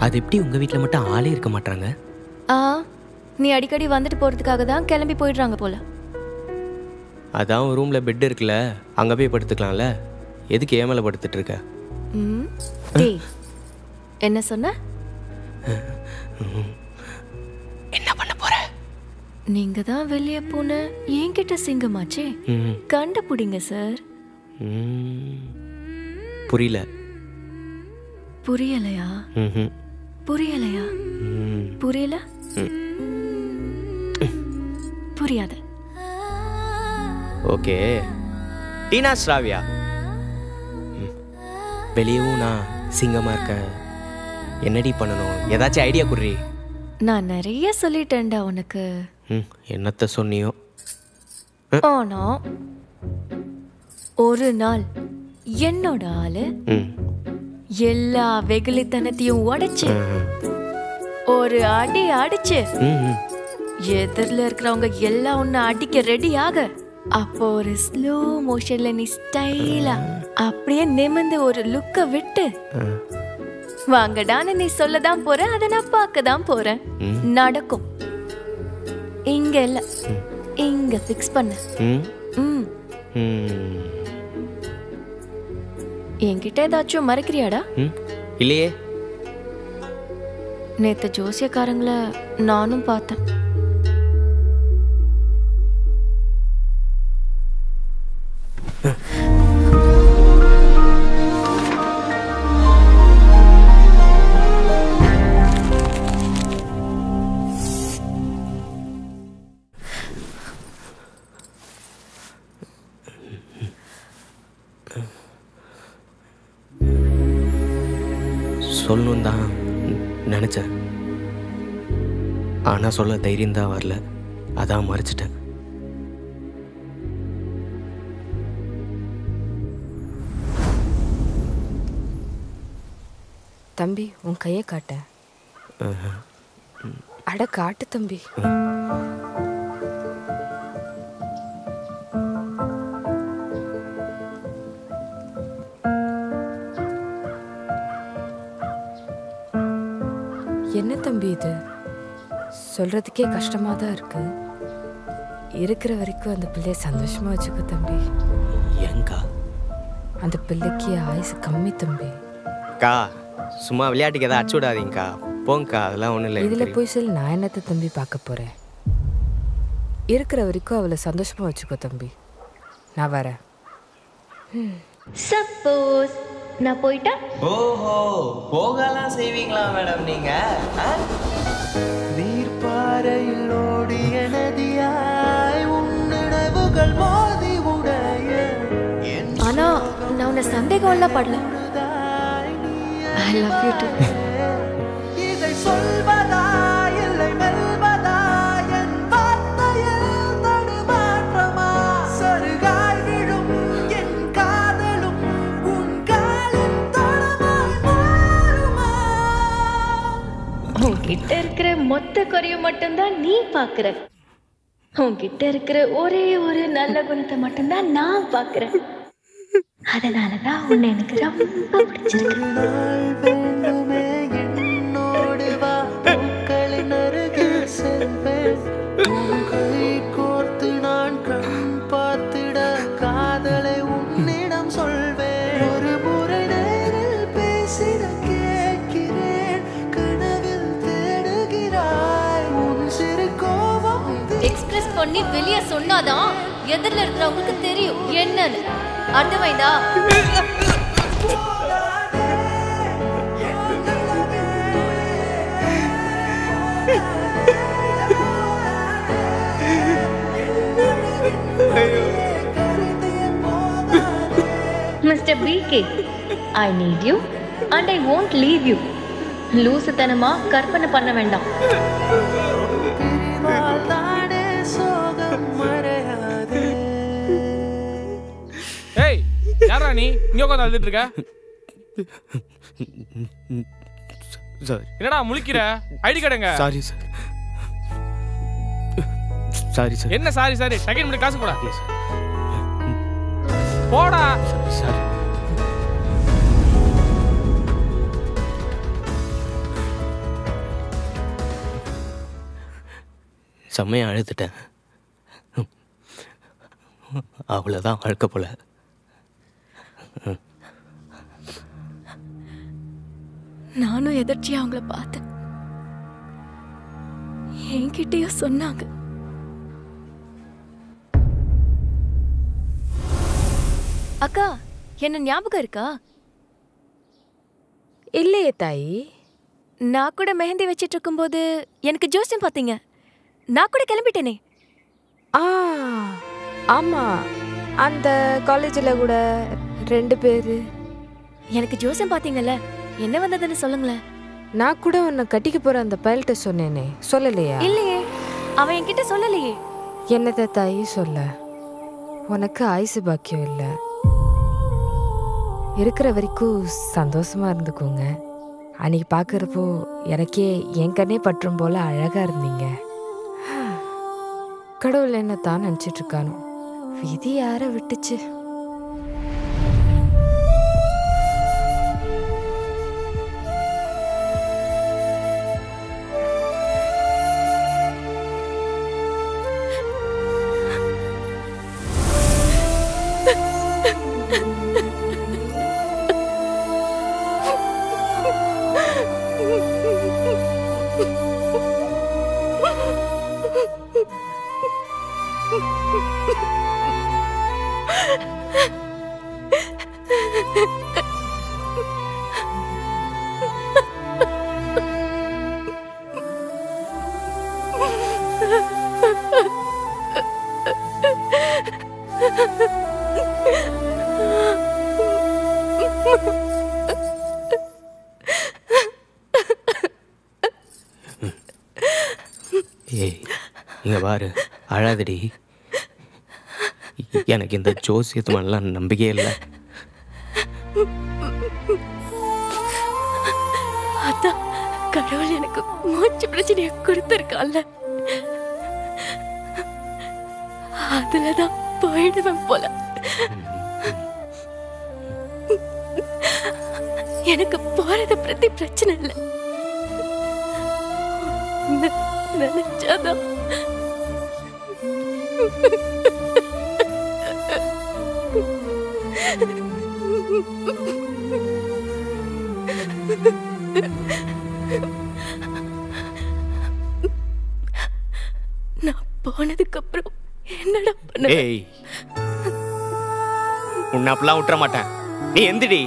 அது எப்படி உங்கள் வீட்டில் மட்டும் ஆளே இருக்க மாட்டாங்க ஆ நீ அடிக்கடி வந்துட்டு போறதுக்காக தான் கிளம்பி போயிடுறாங்க போல அதான் ரூமில் பெட் இருக்குல்ல அங்கே போய் படுத்துக்கலாம்ல எதுக்கு ஏமலை படுத்துட்டு இருக்க ம் டேய் என்ன சொன்ன என்ன பண்ண போற நீங்க தான் வெளியே போன என்கிட்ட சிங்கமாச்சே ம், கண்டுபிடிங்க சார் ம். புரியல புரியலையா ம்ஹும். புரியலையா ம். புரியல புரியாது ஓகே டீனா ஸ்ராவியா ம். வெளியவும் நான் சிங்கமாக இருக்கேன் என்னடி பண்ணணும் ஏதாச்சும் ஐடியா குடுறி நான் நிறைய சொல்லிட்டேன்டா உனக்கு ம் என்னத்த சொன்னியோ ஆனா ஒரு நாள் என்னோட ஆளு ம் எல்லா வெகுளித்தனத்தையும் உடைச்சு ஒரு அடி அடிச்சு ம் ம் எதிரில் இருக்கிறவங்க எல்லாம் உன்னை அடிக்க ரெடி ஆக அப்போ ஒரு ஸ்லோ மோஷன்ல நீ ஸ்டைலா அப்படியே நிமிந்து ஒரு லுக்க விட்டு வாங்கடான்னு நீ சொல்ல தான் போற அதை நான் பார்க்க தான் போறேன் ம். நடக்கும் இங்க இல்ல இங்க ஃபிக்ஸ் பண்ண ம் ம் ம் என்கிட்ட ஏதாச்சும் மறைக்கிறியாடா ம் இல்லையே நேத்து ஜோசியக்காரங்கள நானும் பார்த்தேன் சொல்லணும் தான் நினச்சேன் ஆனால் சொல்ல தைரியம் தான் வரல அதான் மறைச்சிட்டேன் தம்பி உன் கையை காட்ட அட காட்டு தம்பி என்ன தம்பி இது சொல்றதுக்கே கஷ்டமா தான் இருக்கு இருக்கிற வரைக்கும் அந்த பிள்ளைய சந்தோஷமா வச்சுக்கோ தம்பி ஏங்கா அந்த பிள்ளைக்கு ஆயுசு கம்மி தம்பி அக்கா சும்மா விளையாட்டுக்கு எதாவது அடிச்சு விடாதீங்கக்கா போங்கக்கா அதெல்லாம் ஒன்றும் இல்லை இதுல போய் சொல்லி நான் என்னத்த தம்பி பார்க்க போறேன் இருக்கிற வரைக்கும் அவளை சந்தோஷமா வச்சுக்கோ தம்பி நான் வரேன் சப்போஸ் நான் போயிட்டா ஓஹோ போகலாம் செய்வீங்களா மேடம் நீங்க நீர்ப்பாறையில் ஓடிய நதியாய் உன்னிடவுகள் மோதி உடைய என் ஆனா நான் உன்னை சந்தேகம் எல்லாம் படல ஐ லவ் யூ டு இதை சொல்வதா இல்லை மெல்வதா என் வார்த்தையில் தடுமாற்றமா சருகாய் விழும் என் காதலும் உன் காலின் தடமாய் மாறுமா உன்கிட்ட இருக்கிற மொத்த குறையும் மட்டும்தான் நீ பாக்குற உன்கிட்ட இருக்கிற ஒரே ஒரு நல்ல குணத்தை மட்டும்தான் நான் பாக்குறேன் அதனாலதான் உன்னை எனக்கு ரொம்ப பிடிச்சிருக்கு ஒரு நாள் வேண்டுமே என்னோடு வா பூக்களின் அருகில் செல்வேன் உன் கை கோர்த்து நான் கண் பார்த்திட காதலை உன்னிடம் சொல்வேன் ஒரு முறை நேரில் பேசிட கேட்கிறேன் கனவில் தேடுகிறாய் உன் சிறு கோபம் எக்ஸ்பிரஸ் பண்ணி வெளியே சொன்னாதான் எதிரில் இருக்கிறவங்களுக்கு தெரியும் என்னன்னு அர்த்தமைதா mister PK I need you and I won't leave you லூசுத்தனமா கற்பனை பண்ண வேண்டாம் பிரிவால் தானே சோகம் மறையாதே ஏய் யாரா நீ இங்க உட்காந்து அழுதுட்டு இருக்க சாரி என்னடா முழிக்கிற ஐடி கார்டுங்க சாரி சார் சாரி சார் என்ன சாரி சாரி செகண்ட் மணி காசு போடா போடா சாரி செம்மையாக அழுதுட்டேன் அவ்வளோதான் வாழ்க்கை போல நானும் எதர்ச்சியா அவங்கள பார்த்தேன் என்கிட்டயும் சொன்னாங்க அக்கா என்ன ஞாபகம் இருக்கா இல்லையே தாயி நான் கூட மெஹந்தி வச்சிட்டு இருக்கும்போது எனக்கு ஜோசியம் பார்த்தீங்க நான் கூட கிளம்பிட்டேனே ஆ ஆமாம் அந்த காலேஜில் கூட ரெண்டு பேர் எனக்கு ஜோசியம் பார்த்தீங்கல்ல என்ன வந்ததுன்னு சொல்லுங்களேன் நான் கூட உன்னை கட்டிக்க போகிற அந்த பயல்கிட்ட சொன்னேனே சொல்லலையா இல்லையே அவன் என்கிட்ட சொல்லலையே என்னத்தை தாயி சொல்ல உனக்கு ஆயுசு பாக்கியம் இல்லை இருக்கிற வரைக்கும் சந்தோஷமா இருந்துக்கோங்க அன்னைக்கு பார்க்குறப்போ எனக்கே என் கண்ணே பற்றும் போல அழகா இருந்தீங்க கடவுள் என்ன தான் நினச்சிட்டு இருக்கானோ விதி யார விட்டுச்சு ஏய் இங்கே பாரு அழாதடி எனக்கு இந்த ஜோசியத்து மேலாம் நம்பிக்கையே இல்லை அதான் கடவுள் எனக்கு மூச்சு பிரச்சனைய கொடுத்துருக்கான்ல அதுலதான் போயிடுவேன் போல எனக்கு போறத பத்தி பிரச்சனை இல்லை ந- நினைச்சாதான் நான் போனதுக்கு அப்புறம் என்னடா பண்ண ஏய் உன்னை அப்படிலாம் விட்டுற மாட்டேன் நீ எந்திடி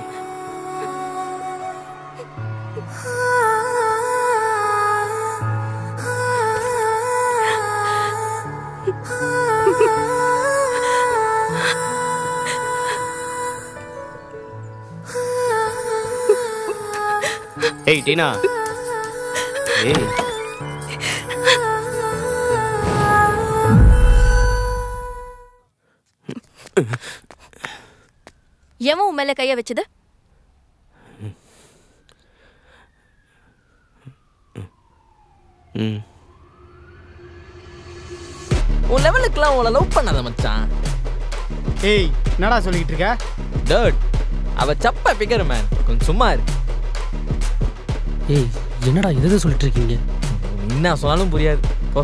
ஏய் டீனா ஏய் எவன் உன் மேல கைய வச்சது ம் உன் லெவலுக்குலாம் உங்களை லவ் பண்ணாத மச்சான் ஏய் என்னடா சொல்லிக்கிட்டு இருக்க டர்ட் அவ சப்ப பிகர் மேன் கொஞ்சம் சும்மா இரு ஏய் என்னடா எதை சொல்லிட்டு இருக்கீங்க என்ன சொன்னாலும் புரியாது போ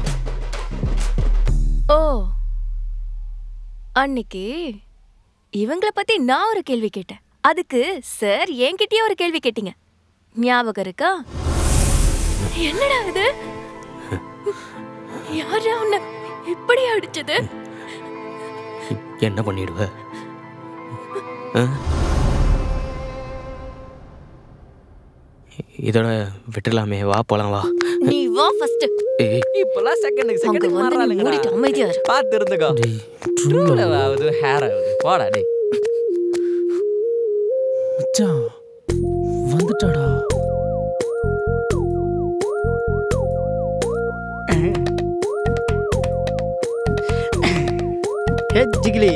ஓ அன்னைக்கு இவங்கள பத்தி நான் ஒரு கேள்வி கேட்டேன் அதுக்கு சார் என்கிட்டயே ஒரு கேள்வி கேட்டீங்க ஞாபகம் இருக்கா என்னடா இது யாரா உன்னை இப்படி அடிச்சது என்ன பண்ணிடுவ ஆ? இதோட விட்டுலாமே வா போலாம் வா நீ வா ஃபர்ஸ்ட் ஏய் இப்பெல்லாம் செகண்டுக்கு அங்க செகண்டுக்கு வந்து நீ மூடிட்டு அமைதியா இரு. பார்த்து இருந்துக்கோ டேய் ட்ரூ லவ் ஆகுது ஹேர் ஆகுது போடா டேய் மச்சான் வந்துட்டாடா ஹே ஜிகிலி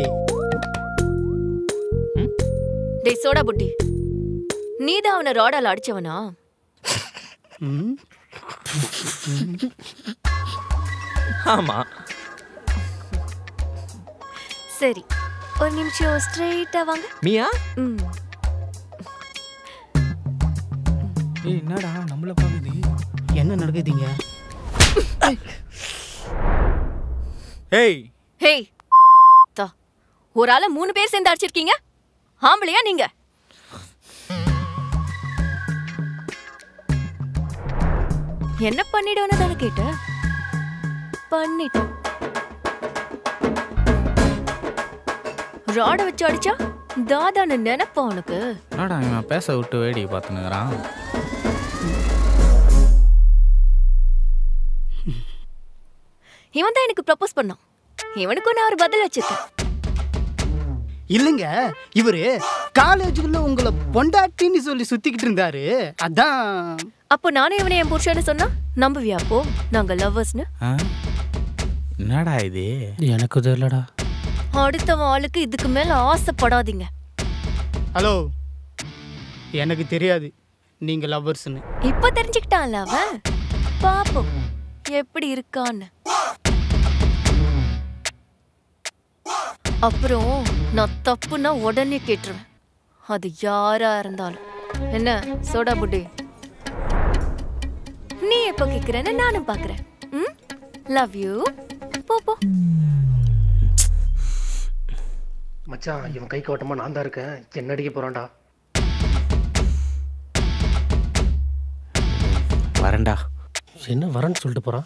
டேய் சோடா புட்டி நீதான் அவனை ராடால அடிச்சவனா ம் ஆமா சரி ஒரு நிமிஷம் ஸ்ட்ரெயிட்டா வாங்க மியா ம் ஏய் என்னடா நம்மள பாக்குது என்ன நடக்குதுங்க ஹேய் ஹேய் தா ஒரு ஆளை மூணு பேர் சேர்ந்து அடிச்சிருக்கீங்க ஆம்பளையா நீங்க என்ன பண்ணிடுவேன்னு தானே கேட்ட பண்ணிட்டேன் ராட வச்சு அடிச்சா தாதான்னு நினைப்பா உனக்கு என்னடா இவன் பேச விட்டு வேடிக்கை பார்த்துனுக்குறான் இவன் தான் எனக்கு ப்ரப்போஸ் பண்ணான் இவனுக்கும் நான் ஒரு பதில் வச்சிருக்கேன் இல்லைங்க இவரு காலேஜுக்குள்ள உங்களை பொண்டாட்டின்னு சொல்லி சுத்திக்கிட்டு இருந்தாரு அதான் அப்போ நானே இவனை என் புருஷன்னு சொன்னா நம்புவியா அப்போ நாங்க லவ்வர்ஸ்னு ஆ? என்னடா இது எனக்கு தெரியலடா அடுத்தவன் ஆளுக்கு இதுக்கு மேல ஆசைப்படாதீங்க ஹலோ எனக்கு தெரியாது நீங்க லவ்வர்ஸ்னு இப்ப தெரிஞ்சுக்கிட்டான்ல அவன் பாப்போம் எப்படி இருக்கான்னு அப்புறம் நான் தப்புன்னா உடனே கேட்டுருவேன் அது யாரா இருந்தாலும் என்ன சோடா புட்டி நீ எப்போ கேக்குறேன்னு நானும் பாக்குறேன் ம் லவ் யூ போ போ மச்சான் இவன் கை கவட்டமா நான் தான் இருக்கேன் என்ன அடிக்க போறான்டா வரேன்டா என்ன வரேன்னு சொல்லிட்டு போறான்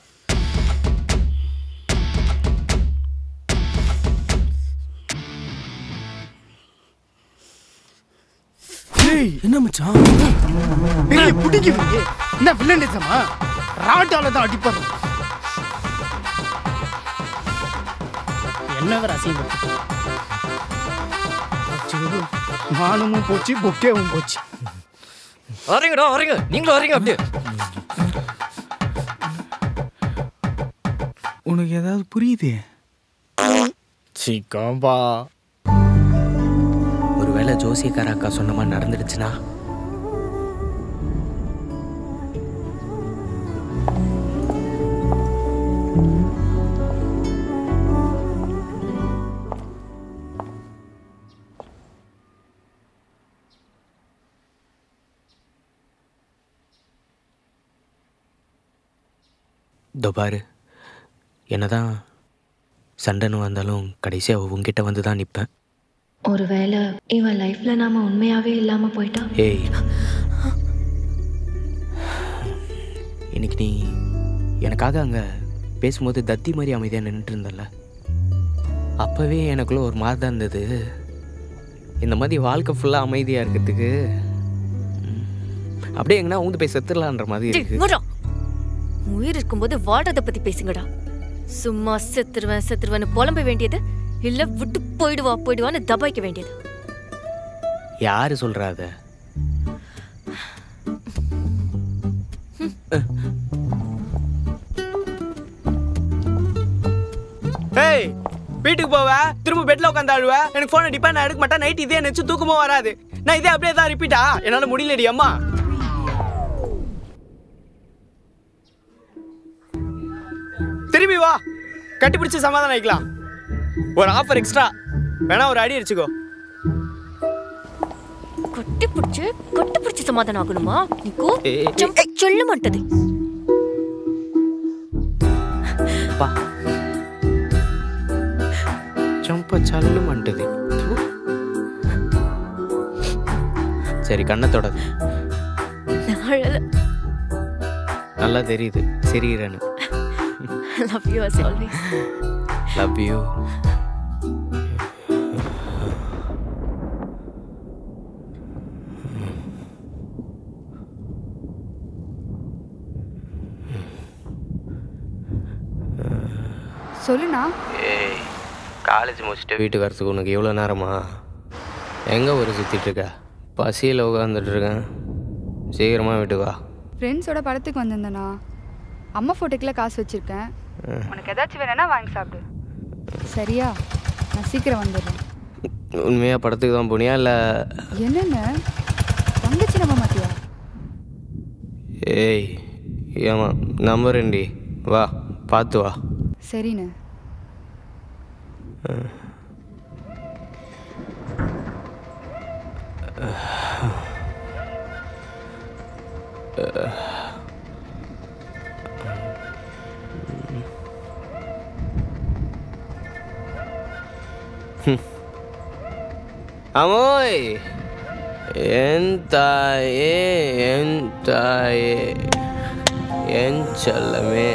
என்ன மச்சான் பெரிய புடிக்கு என்ன வில்லனிசமா ராட்டால தான் அடிப்பாரு என்ன வேற அசிங்கப்படுத்து மானமும் போச்சு பொக்கேவும் போச்சு வரீங்கடா வரீங்க நீங்களும் வரீங்க அப்படியே உனக்கு ஏதாவது புரியுது சிக்கம்பா ஒருவேளை ஜோசியக்கார அக்கா சொன்ன மாதிரி நடந்துடுச்சுன்னா இதோ பாரு என்னதான் சண்டைன்னு வந்தாலும் கடைசியாக உங்ககிட்ட வந்து தான் நிற்பேன் ஒருவேளை இவன் லைஃப்ல நாம உண்மையாவே இல்லாம போயிட்டா ஏய் இன்னைக்கு நீ எனக்காக அங்கே பேசும்போது தத்தி மாதிரி அமைதியாக நின்றுட்டு இருந்தல்ல அப்போவே எனக்குள்ள ஒரு மாதிரி தான் இருந்தது இந்த மாதிரி வாழ்க்கை ஃபுல்லாக அமைதியாக இருக்கிறதுக்கு ம், அப்படியே எங்கன்னா ஊந்து போய் செத்துடலான்ற மாதிரி டேய், இருக்கு மூடுறா. உயிர் இருக்கும்போது வாழ்றத பத்தி பேசுங்கடா சும்மா செத்துருவேன் செத்துருவேன்னு புலம்ப வேண்டியது இல்ல விட்டு போயிடுவா போயிடுவான்னு தபாய்க்க வேண்டியது யாரு சொல்றா அத ஏய் வீட்டுக்கு போவ திரும்ப பெட்ல உட்காந்து அழுவ எனக்கு போன் அடிப்பா நான் எடுக்க மாட்டேன் நைட் இதே நினைச்சு தூக்கமும் வராது நான் இதே அப்படியே தான் ரிப்பீட்டா என்னால முடியலடி அம்மா திரும்பி வா கட்டிப்பிடிச்சு சமாதானம் ஆயிக்கலாம் ஒரு ஆஃபர் எக்ஸ்ட்ரா வேணா ஒரு அடி அடிச்சுக்கோ கட்டி பிடிச்சு கட்டி பிடிச்சு சமாதானம் ஆகணுமா நீ ஏய், கூச்சம் சொல்ல மாட்டது பா చంప చల్లుమంటది థు. சரி கண்ணை தொடது நான் அழல நல்லா தெரியுது சிரிக்கிறேன்னு love you as always love you சொல்லுண்ணா ஏய் காலேஜ் முடிச்சுட்டு வீட்டுக்கு வரதுக்கு உனக்கு எவ்வளோ நேரமா எங்கே ஒரு சுற்றிட்டு இருக்க பசியில் உட்காந்துட்டு இருக்கேன் சீக்கிரமாக வீட்டுக்கு வா ஃப்ரெண்ட்ஸோட படத்துக்கு வந்திருந்தேண்ணா அம்மா ஃபோட்டோக்கில் காசு வச்சுருக்கேன் உனக்கு ஏதாச்சும் வேணும்னா வாங்கி சாப்பிடு சரியா நான் சீக்கிரம் வந்துடுறேன் உண்மையாக படத்துக்கு தான் போனியா இல்லை என்னென்ன தங்கச்சி நம்ப மாட்டியா ஏய் ஏமா நம்புறேன்டி வா பார்த்து வா சரிண்ணே அமோய் என் தாயே என் தாயே என் செல்லமே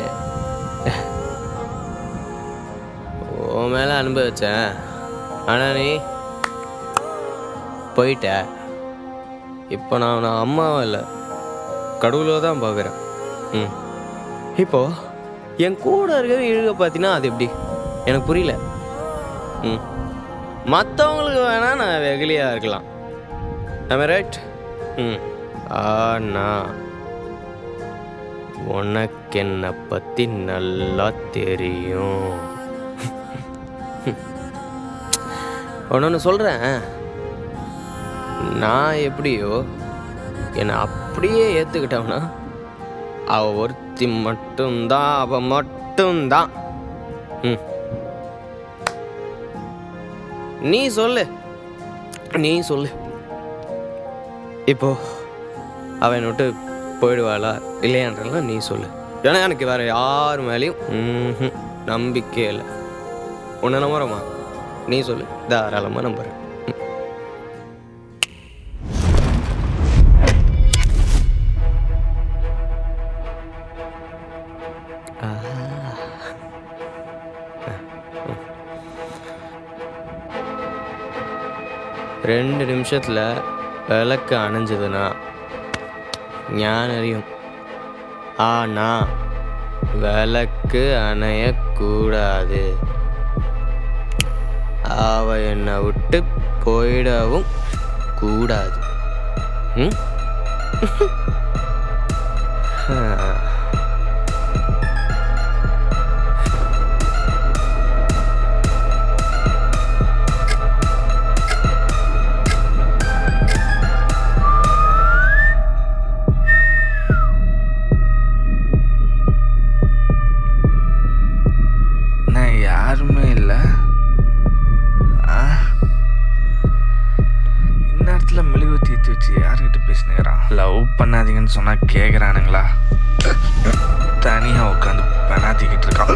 உன் மேலே அனுபவ வச்சேன் ஆனால் நீ போயிட்ட இப்போ நான் அவனை அம்மாவும் இல்லை கடவுளோ தான் பார்க்குறேன் ம் இப்போ என் கூட இருக்கிற இழுக பார்த்தீங்கன்னா அது எப்படி எனக்கு புரியல ம் மற்றவங்களுக்கு வேணா நான் வெகுலியாக இருக்கலாம் am I ரைட் ம் ஆனா உனக்கு என்னை பற்றி நல்லா தெரியும் ஒன்று சொல்கிறேன் நான் எப்படியோ என்னை அப்படியே ஏற்றுக்கிட்டவனா அவ ஒருத்தி மட்டும்தான் அவ மட்டும்தான் ம் நீ சொல்லு நீ சொல்லு இப்போ அவன் விட்டு போயிடுவாளா இல்லையான்றலாம் நீ சொல்லு ஏன்னா எனக்கு வேற யார் மேலேயும் ம்ஹும் நம்பிக்கை இல்லை உன்னை நம்புறமா நீ சொல்லு தாராளமாக நம்புறேன் ரெண்டு நிமிஷத்தில் விளக்கு அணைஞ்சதுன்னா ஞானம் அறியும் ஆனா விளக்கு அணையக்கூடாது அவ என்னை விட்டு போயிடவும் கூடாது ம்? நான் யாருமே இல்லை ஆ இந்நேரத்தில் மெழுகு தீர்த்து வச்சு யார்கிட்ட பேசினுக்கிறான் லவ் பண்ணாதீங்கன்னு சொன்னால் கேட்குறானுங்களா தனியாக உட்காந்து பெனாத்திக்கிட்டு இருக்கான்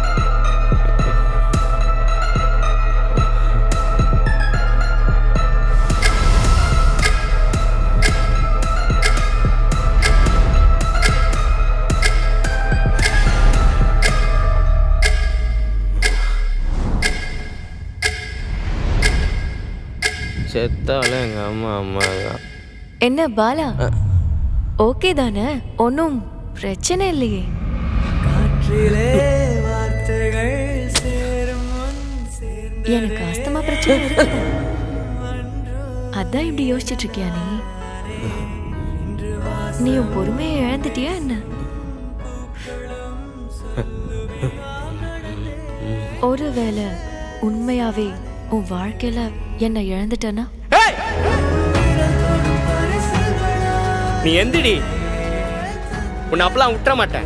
செத்தாலும் எங்கள் அம்மா அம்மா தான் என்ன பாலா ஓகே தானே ஒன்றும் பிரச்சனை இல்லையே எனக்கு அஸ்தமா பிரச்சனை இருக்குது அதான் இப்படி யோசிச்சுட்டு இருக்கியா நீ நீ உன் பொறுமையை இழந்துட்டியா என்ன ஒருவேளை உண்மையாவே உன் வாழ்க்கையில என்ன இழந்துட்டனா நீ எந்திடி உன்னை அப்பெல்லாம் விட்டுற மாட்டேன்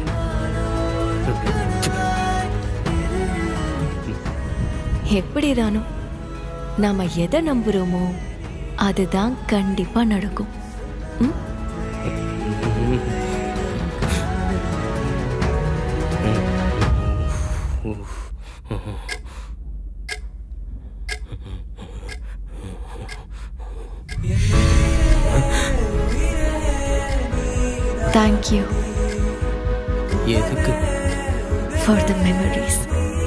எப்படி ரானு நாம எதை நம்புறோமோ அதுதான் கண்டிப்பா நடக்கும் ம்? Thank you எதுக்கு for the memories.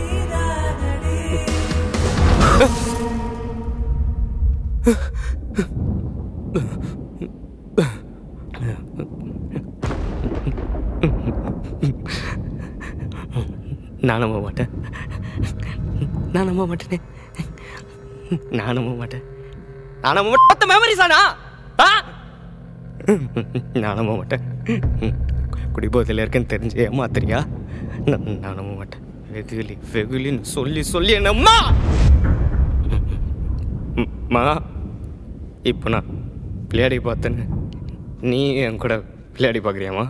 நான் நம்ப மாட்டேன் நான் நம்ப மாட்டேனே நான் நம்ப மாட்டேன் நான் நம்ப மாட்டேன் பத்து மெமரிஸ் ஆனா ஆ? நான் நம்ப மாட்டேன் குடிபோதையில் இருக்கேன்னு தெரிஞ்சு ஏமாத்துறியா நான் நான் நம்ப மாட்டேன் வெகுலி வெகுலின்னு சொல்லி சொல்லி என்னம்மா மா இப்போ நான் விளையாடி பார்த்தேன்னு நீ என் கூட விளையாடி பார்க்குறியாம்மா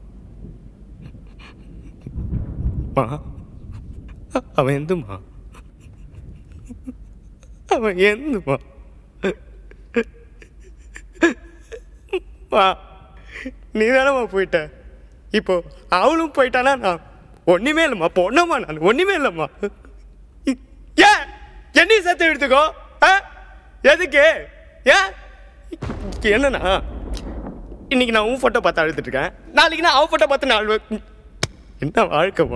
மா அவன் எந்துமா அவன் எந்துமா மா நீ தானம்மா போயிட்ட இப்போ அவளும் போயிட்டானா நான் ஒன்றுமே இல்லைம்மா பொண்ணுமா நான் ஒன்றுமே இல்லைம்மா ஏன் என்னையும் சேர்த்து எடுத்துக்கோ ஆ? எதுக்கு ஏன் என்னண்ணா இன்னைக்கு நான் உன் ஃபோட்டோ பார்த்து அழுதுட்டு இருக்கேன் நாளைக்கு நான் அவன் ஃபோட்டோ பார்த்து நான் அழுவேன் என்ன வாழ்க்கைமா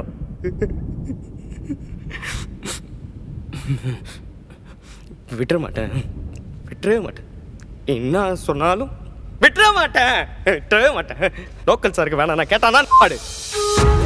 விட்டுற மாட்டேன் விட்டுறவே மாட்டேன் என்ன சொன்னாலும் விட்டுற மாட்டேன் விட்டுறவே மாட்டேன் லோக்கல் சாருக்கு வேணாம் நான் கேட்டானா பாடு